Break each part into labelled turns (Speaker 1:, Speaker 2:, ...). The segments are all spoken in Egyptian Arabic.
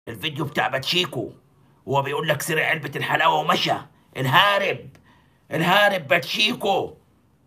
Speaker 1: الفيديو بتاع باتشيكو وهو بيقول لك سرق علبة الحلاوة ومشى الهارب الهارب باتشيكو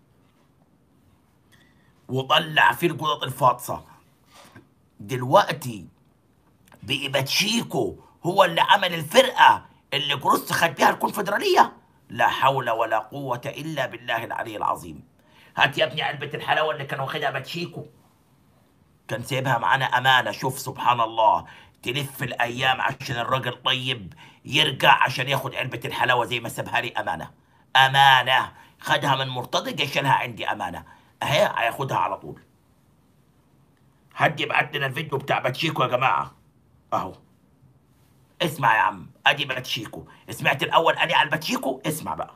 Speaker 1: وطلع فيه القطط الفاطسة دلوقتي بقي باتشيكو هو اللي عمل الفرقة اللي جروس خد بيها الكونفدرالية لا حول ولا قوة إلا بالله العلي العظيم هات يا ابني علبة الحلاوة اللي كان واخدها باتشيكو كان سايبها معانا أمانة شوف سبحان الله تلف الأيام عشان الراجل طيب يرجع عشان ياخد علبة الحلاوة زي ما سابها لي أمانة أمانة خدها من مرتضى جاي شالها عندي أمانة أهي هياخدها على طول حد يبعت لنا الفيديو بتاع باتشيكو يا جماعة أهو اسمع يا عم ادي باتشيكو سمعت الاول ادي على الباتشيكو اسمع بقى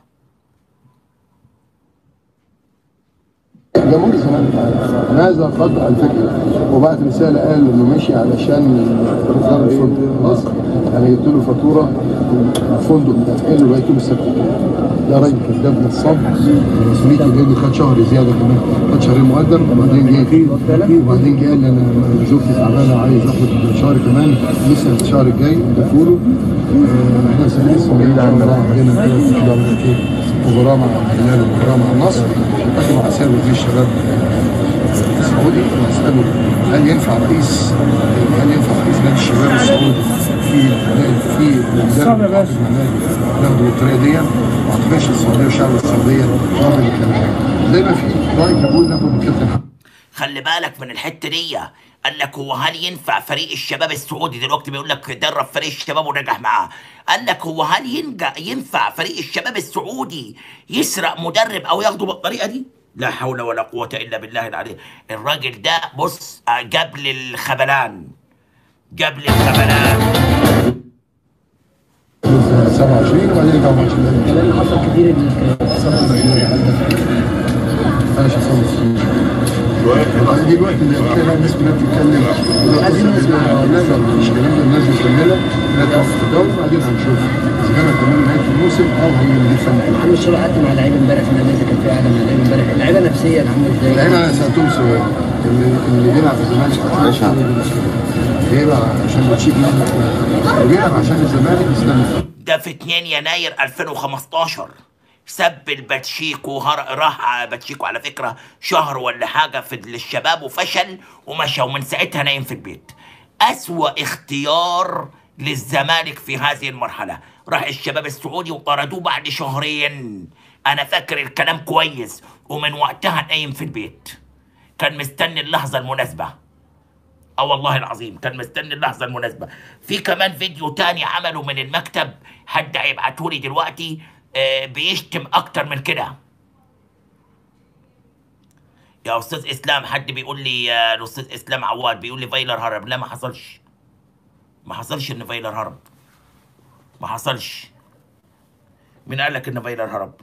Speaker 2: جمهور الزمالك انا عايز اقطع الفكره وبعت رساله قال انه ماشي علشان اصدار الفندق خلاص انا جبت له فاتوره الفندق مدفعين له لغايه يوم السبت ده راجل كذاب نصاب مسؤوليتي جاي لي خد شهر زياده كمان خد شهرين مقدم وبعدين جه وبعدين جه قال لي انا زوجتي تعبانه وعايز اخد شهر كمان لسه الشهر الجاي اديته له آه، احنا سنين اسمه ان شاء الله عندنا كده مباراه مع الهلال ومباراه مع النصر لكن هسأله في الشباب السعودي وهسأله هل ينفع رئيس هل ينفع رئيس نادي الشباب السعودي في في مدرب متعاقد مع نادي ناخده بالطريقه دي ما اعتقدش السعوديه والشعب السعوديه راضي بالكلام زي ما في راي بيقول ناخد من كابتن
Speaker 1: خلي بالك من الحته دي قال لك هو هل ينفع فريق الشباب السعودي دلوقتي بيقول لك درب فريق الشباب ونجح معاه قال لك هو هل ينجح ينفع فريق الشباب السعودي يسرق مدرب او ياخده بالطريقه دي لا حول ولا قوة إلا بالله العلي الراجل ده بص آه، جاب لي الخبلان جاب لي الخبلان
Speaker 2: 27 وبعدين يرجعوا ماتش
Speaker 3: كمان حصل كتير انك
Speaker 2: ماشي صوت دلوقتي كده الناس كلها بتتكلم عايزين نقدر مش هنقدر الناس مكمله لا تقف في الدوري وبعدين هنشوف اذا كانت كمان نهايه الموسم او هنجيب فن
Speaker 3: محمد شرع قعدت مع لعيبه امبارح في النادي كان في قعده مع لعيبه امبارح اللعيبه نفسيا عامله ازاي؟
Speaker 2: اللعيبه انا سالتهم سؤال اللي اللي بيلعب في الزمالك بيلعب عشان بتشيك اللي بيلعب عشان الزمالك يستنى
Speaker 1: ده في 2 يناير 2015 سب الباتشيكو هر... راح باتشيكو على فكرة شهر ولا حاجة في للشباب وفشل ومشى ومن ساعتها نايم في البيت أسوأ اختيار للزمالك في هذه المرحلة راح الشباب السعودي وطردوه بعد شهرين أنا فاكر الكلام كويس ومن وقتها نايم في البيت كان مستني اللحظة المناسبة اه والله العظيم كان مستني اللحظه المناسبه في كمان فيديو تاني عمله من المكتب حد هيبعته لي دلوقتي آه بيشتم اكتر من كده يا استاذ اسلام حد بيقول لي آه، الاستاذ اسلام عواد بيقول لي فايلر هرب لا ما حصلش ما حصلش ان فايلر هرب ما حصلش مين قال لك ان فايلر هرب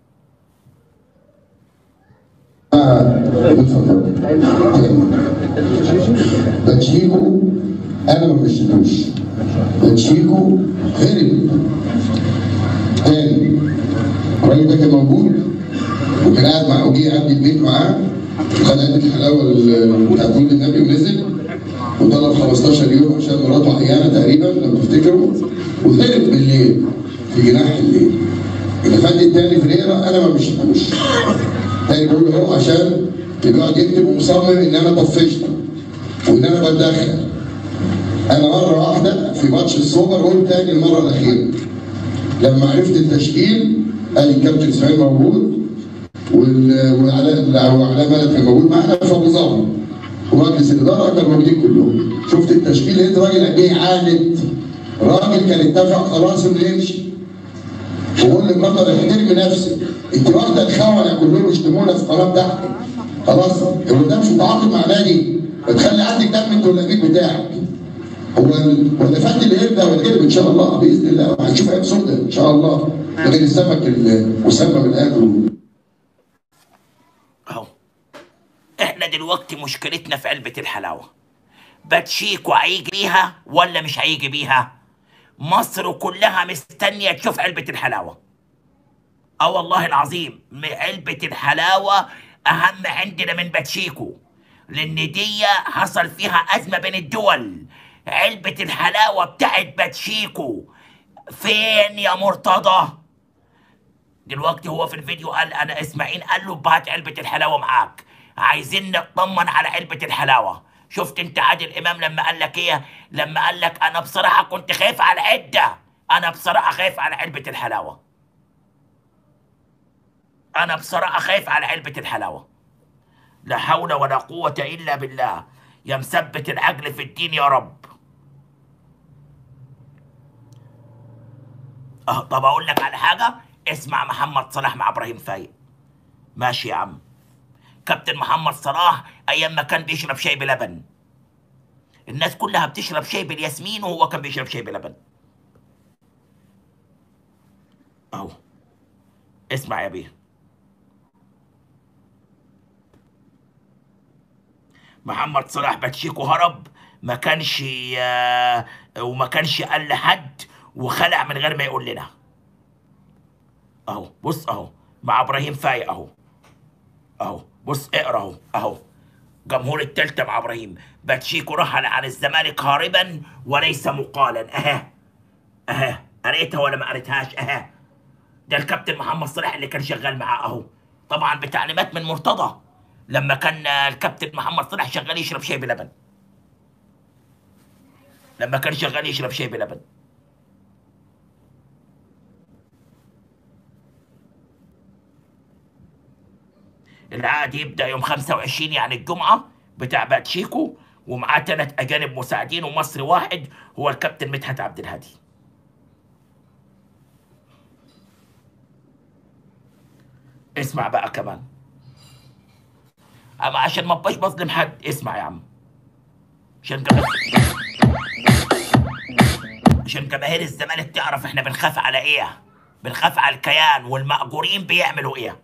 Speaker 4: باتشيكو انا ما مشيتوش باتشيكو هرب تاني الراجل ده كان موجود وكان قاعد مع وجي عندي البيت معاه وخد علبه الحلاوه ال- بتاعت مولد النبي ونزل وطلب 15 يوم عشان مراته عيانه تقريبا لو تفتكروا وهرب بالليل في جناح الليل الفند التاني فريرا انا ما مشيتوش تاني بقول له هو عشان بيقعد يكتب ومصمم ان انا طفشت وان انا بتدخل انا مره واحده في ماتش السوبر قلت تاني المره الاخيره لما عرفت التشكيل قال لي الكابتن اسماعيل موجود وال- وعلاء وعلاء ملك كان موجود معانا في ابو ظبي ومجلس الاداره كانوا موجودين كلهم شفت التشكيل لقيت راجل قد ايه عاند راجل كان اتفق خلاص انه يمشي وقول للبطل احترمي نفسك انت واخده الخونه كلهم يشتمونا في القناه بتاعتك خلاص هو ده مش متعاقد مع نادي بتخلي عندك دم انت واللعيب بتاعك هو ال- هو الفن اللي يبدا ويتقلب ان شاء الله باذن الله وهنشوف ايام سودة ان شاء الله غير السمك المسمى بالاكل
Speaker 1: اهو احنا دلوقتي مشكلتنا في علبة الحلاوة باتشيكو هيجي بيها ولا مش هيجي بيها مصر كلها مستنية تشوف علبة الحلاوة اه والله العظيم م- علبة الحلاوة اهم عندنا من باتشيكو لان دي حصل فيها ازمة بين الدول علبة الحلاوة بتاعت باتشيكو فين يا مرتضى دلوقتي هو في الفيديو قال انا اسماعيل قال له بهات علبة الحلاوة معاك عايزين نطمن على علبة الحلاوة شفت انت عادل امام لما قال لك ايه لما قال لك انا بصراحة كنت خايف على العدة انا بصراحة خايف على علبة الحلاوة انا بصراحة خايف على علبة الحلاوة لا حول ولا قوة الا بالله يا مثبت العقل في الدين يا رب اه طب اقول لك على حاجة اسمع محمد صلاح مع ابراهيم فايق ماشي يا عم كابتن محمد صلاح ايام ما كان بيشرب شاي بلبن الناس كلها بتشرب شاي بالياسمين وهو كان بيشرب شاي بلبن اهو اسمع يا بيه محمد صلاح باتشيكو هرب ما كانش آه، وما كانش قال لحد وخلع من غير ما يقول لنا اهو بص اهو مع ابراهيم فايق اهو اهو بص اقرا اهو اهو جمهور التالتة مع ابراهيم باتشيكو رحل عن الزمالك هاربا وليس مقالا اها اها قريتها ولا ما قريتهاش اها ده الكابتن محمد صالح اللي كان شغال معاه اهو طبعا بتعليمات من مرتضى لما كان الكابتن محمد صالح شغال يشرب شاي بلبن لما كان شغال يشرب شاي بلبن العقد يبدأ يوم 25 يعني الجمعة بتاع باتشيكو ومعاه ثلاث أجانب مساعدين ومصري واحد هو الكابتن مدحت عبد الهادي اسمع بقى كمان أما عشان ما ابقاش بظلم حد اسمع يا عم عشان كمان عشان جماهير الزمالك تعرف احنا بنخاف على ايه بنخاف على الكيان والمأجورين بيعملوا ايه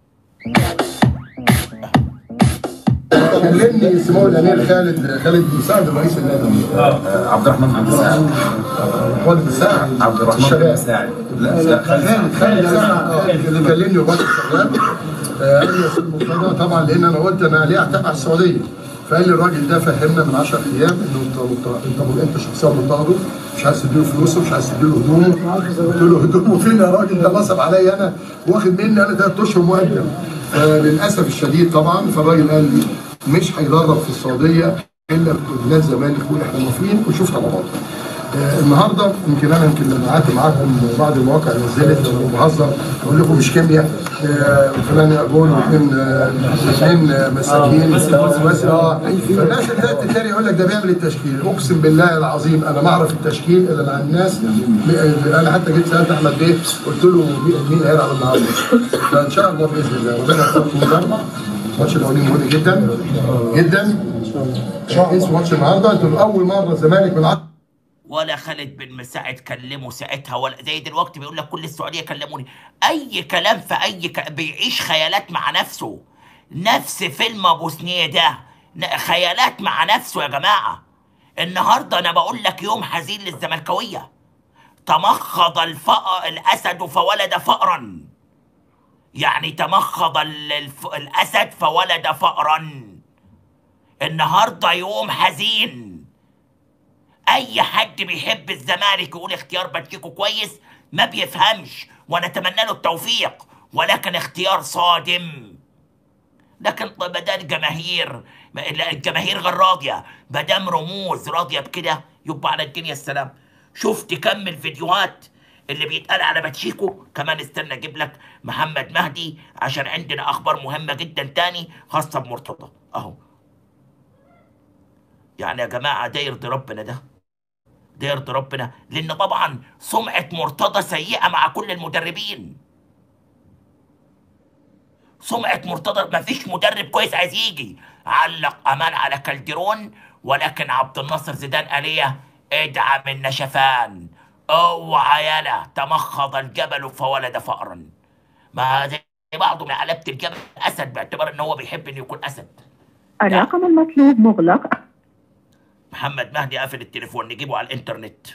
Speaker 2: كلمني سمو الامير خالد خالد مساعد رئيس النادي
Speaker 5: عبد الرحمن عبد الساعد
Speaker 2: خالد مساعد
Speaker 5: عبد الرحمن
Speaker 2: الشباب.
Speaker 5: مساعد لا لا
Speaker 2: خالد خالد مساعد اه اللي كلمني وبعد شغال آه، قال لي يا استاذ مرتضى طبعا لان انا قلت انا ليه تبع السعوديه فقال لي الراجل ده فهمنا من 10 ايام انه انت انت انت, انت شخصيا مضطهده مش عايز تديله فلوسه مش عايز تديله هدومه قلت له هدومه فين يا راجل ده نصب عليا انا واخد مني انا ثلاث اشهر مقدم فللاسف الشديد طبعا فالراجل قال لي مش هيدرب في السعوديه الا في نادي الزمالك يقول احنا موافقين وشوف طلباته آه، النهارده يمكن انا يمكن لما قعدت معاكم بعض المواقع نزلت وبهزر اقول لكم مش كيمياء آه، فلان جول واثنين آه، اثنين آه، مساكين بس اه فالناس اللي بدات تتريق يقول لك ده بيعمل التشكيل اقسم بالله العظيم انا ما اعرف التشكيل الا مع الناس انا حتى جيت سالت احمد بيه قلت له مين- مين هيلعب النهارده فان شاء الله باذن الله ربنا يوفقكم النهارده ماتش الاولاني مهم جدا جدا اسم ماتش النهارده انتوا اول مره الزمالك من 10
Speaker 1: ولا خالد بن مساعد كلمه ساعتها ولا زي دلوقتي بيقول لك كل السعوديه كلموني اي كلام في اي ك... بيعيش خيالات مع نفسه نفس فيلم ابو سنيه ده ن- خيالات مع نفسه يا جماعه النهارده انا بقول لك يوم حزين للزملكاويه تمخض الفأر الاسد فولد فأرا يعني تمخض ال- الف... الاسد فولد فأرا النهارده يوم حزين اي حد بيحب الزمالك يقول اختيار باتشيكو كويس ما بيفهمش ونتمنى له التوفيق ولكن اختيار صادم لكن طب بدل الجماهير لا، الجماهير غير راضيه مادام رموز راضيه بكده يبقى على الدنيا السلام شفت كم الفيديوهات اللي بيتقال على باتشيكو كمان استنى اجيب لك محمد مهدي عشان عندنا اخبار مهمه جدا تاني خاصه بمرتضى اهو يعني يا جماعه ده يرضي ربنا ده ده يرضي ربنا لان طبعا سمعه مرتضى سيئه مع كل المدربين سمعه مرتضى ما فيش مدرب كويس عايز يجي علق امان على كالديرون ولكن عبد الناصر زيدان قال ايه ادعم النشفان اوعى يلا تمخض الجبل فولد فأرا ما زي بعضه من علامه الجبل اسد باعتبار ان هو بيحب انه يكون اسد
Speaker 6: الرقم المطلوب مغلق
Speaker 1: محمد مهدي قافل التليفون نجيبه على الانترنت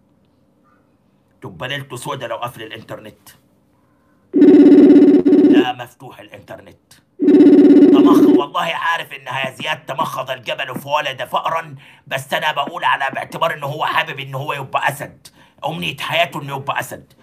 Speaker 1: تبقى ليلته سودا لو قفل الانترنت لا مفتوح الانترنت تمخ والله عارف انها يا زياد تمخض الجبل فولد فأرا بس انا بقول على باعتبار ان هو حابب ان هو يبقى اسد امنية حياته انه يبقى اسد